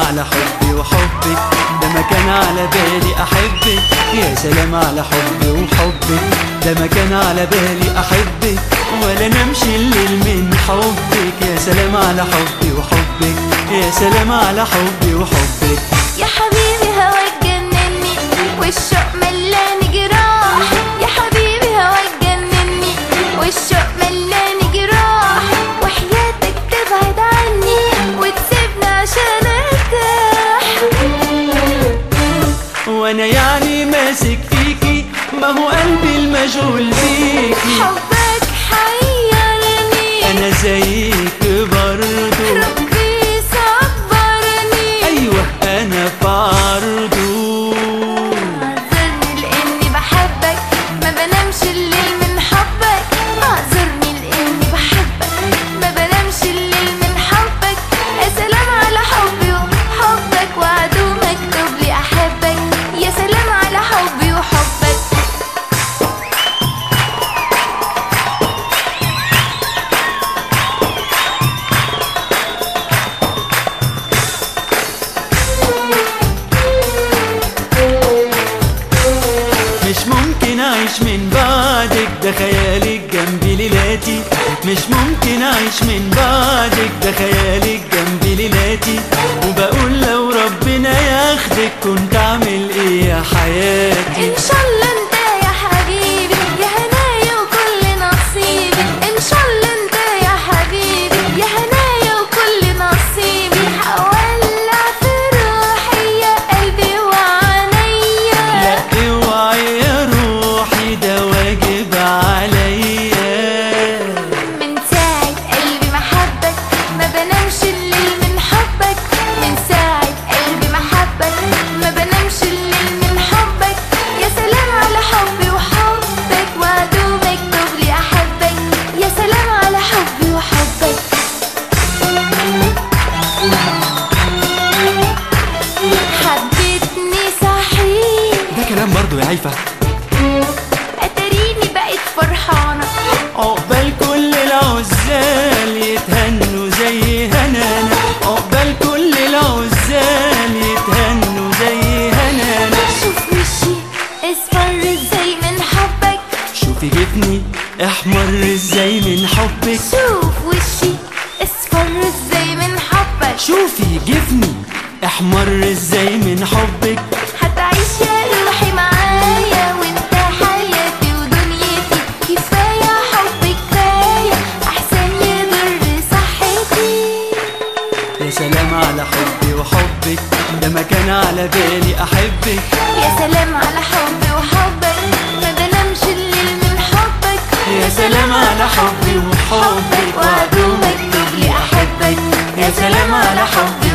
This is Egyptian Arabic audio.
على حبي وحبك ده ما كان على بالي احبك يا سلام على حبي وحبك ده ما كان على بالي احبك ولا نمشي الليل من حبك يا سلام على حبي وحبك يا سلام على حبي وحبك يا حبيبي هواك جنني والشوق ملاني جراح يا حبيبي هواك جنني والشوق ملاني جراح وحياتك تبعد عني وتسيبني عشان ارتاح وانا يعني ماسك فيكي ما هو قلبي المشغول بيكي حبك حيرني انا زيك برضو ربي صبرني ايوه انا في عرضه اعذرني لاني بحبك ما بنامش الليل من حبك اعذرني لاني بحبك ما بنامش الليل من حبك يا سلام على حبي وحبك وعدو مكتوب لي احبك يا سلام على حبي وحبك مش ممكن اعيش من بعدك ده خيالك جنبي ليلاتي مش ممكن اعيش من بعدك ده خيالك جنبي ليلاتي وبقول لو ربنا ياخدك كنت اعمل ايه يا حياتي ان شاء الله انت يا حبيبي يا هنايا وكل نصيبي ان شاء الله انت يا حبيبي يا هنايا وكل نصيبي هولع في روحي يا قلبي وعينيا لا اوعي يا روحي ده واجب عليا من ساعة قلبي محبك ما بنامش الليل من حبك من ساعة قلبي محبك ما بنامش الليل من حبك يا سلام على حبي وحبك وعدو مكتوب لي أحبك يا سلام على حبي وحبك حبيتني صحيح ده كلام برضو يا عيفة أتريني بقيت فرحانة عقبال كل العزال يتهنوا زي هنانا عقبال كل العزال يتهنوا زي هنانا شوف وشي اصفر ازاي من حبك شوفي جفني احمر ازاي من حبك شوف وشي اصفر ازاي من حبك شوفي جفني احمر ازاي من حبك هتعيش يا روحي معايا وانت حياتي ودنيتي كفاية حب كفاية احسن يضر صحتي يا سلام على حبي وحبك ده ما كان على بالي احبك يا سلام على حبي وحبك ما بنامش الليل من حبك يا سلام على حبي وحبك وعدو مكتوب لي احبك يا سلام على حبي